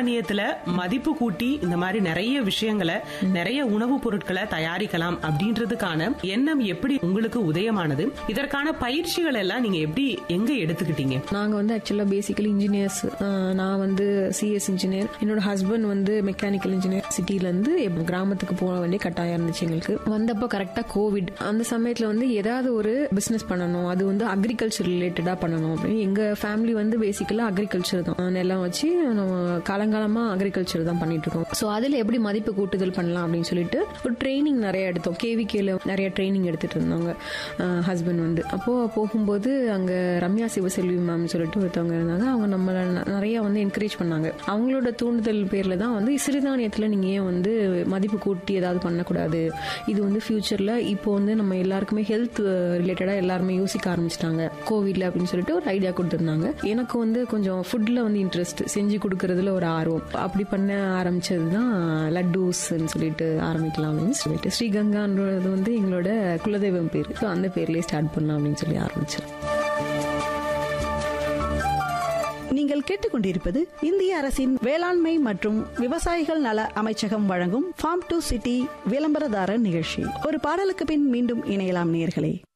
சிறுதானியத்துல மதிப்பு கூட்டி இந்த மாதிரி நிறைய விஷயங்களை நிறைய உணவுப் பொருட்களை தயாரிக்கலாம் அப்படின்றதுக்கான எண்ணம் எப்படி உங்களுக்கு உதயமானது இதற்கான பயிற்சிகள் எல்லாம் நீங்க எப்படி எங்க எடுத்துக்கிட்டீங்க நாங்க வந்து ஆக்சுவலா பேசிக்கலி இன்ஜினியர்ஸ் நான் வந்து சிஎஸ் இன்ஜினியர் என்னோட ஹஸ்பண்ட் வந்து மெக்கானிக்கல் இன்ஜினியர் சிட்டில இருந்து எப்ப கிராமத்துக்கு போக வேண்டிய கட்டாயம் இருந்துச்சு எங்களுக்கு வந்தப்போ கரெக்டா கோவிட் அந்த சமயத்துல வந்து ஏதாவது ஒரு பிசினஸ் பண்ணணும் அது வந்து அக்ரிகல்ச்சர் ரிலேட்டடா பண்ணணும் அப்படின்னு எங்க ஃபேமிலி வந்து பேசிக்கலா அக்ரிகல்ச்சர் தான் நிலம் வச்சு நம்ம காலங்காலமா அக்ரிகல்ச்சர் தான் பண்ணிட்டு இருக்கோம் ஸோ அதுல எப்படி மதிப்பு கூட்டுதல் பண்ணலாம் அப்படின்னு சொல்லிட்டு ஒரு ட்ரைனிங் நிறைய எடுத்தோம் கேவிகேல நிறைய ட்ரைனிங் எடுத்துட்டு இருந்தாங்க ஹஸ்பண்ட் வந்து அப்போ போகும்போது அங்க ரம்யா சிவசெல்வி மேம் சொல்லிட்டு ஒருத்தவங்க இருந்தாங்க அவங்க நம்மள ந- நிறைய வந்து என்கரேஜ் பண்ணாங்க அவங்களோட தூண்டுதல் பேர்ல தான் வந்து சிறுதானியத்துல நீங்க ஏன் வந்து மதிப்பு கூட்டி ஏதாவது பண்ணக்கூடாது இது வந்து ஃபியூச்சர்ல இப்போ வந்து நம்ம எல்லாருக்குமே ஹெல்த் ரிலேட்டடா எல்லாருமே யோசிக்க ஆரம்பிச்சிட்டாங்க கோவிட்ல அப்படின்னு சொல்லிட்டு ஒரு ஐடியா கொடுத்துருந்தாங்க எனக்கு வந்து கொஞ்சம் ஃபுட்ல வந்து இன்ட்ரெஸ்ட் செஞ்சு கொடுக்கறதுல ஒரு ஆர்வம் அப்படி பண்ண ஆரம்பிச்சது தான் லட்டூஸ்ன்னு சொல்லிட்டு ஆரம்பிக்கலாம் அப்படின்னு சொல்லிட்டு ஸ்ரீகங்கான்றது வந்து எங்களோட குலதெய்வம் பேர் ஸோ அந்த பேர்லயே ஸ்டார்ட் பண்ணலாம் அப்படின்னு சொல்லி ஆரம்பிச்சேன் நீங்கள் கேட்டுக்கொண்டிருப்பது இந்திய அரசின் வேளாண்மை மற்றும் விவசாயிகள் நல அமைச்சகம் வழங்கும் ஃபார்ம் டு சிட்டி விளம்பரதாரர் நிகழ்ச்சி ஒரு பாடலுக்கு பின் மீண்டும் இணையலாம் நேர்களே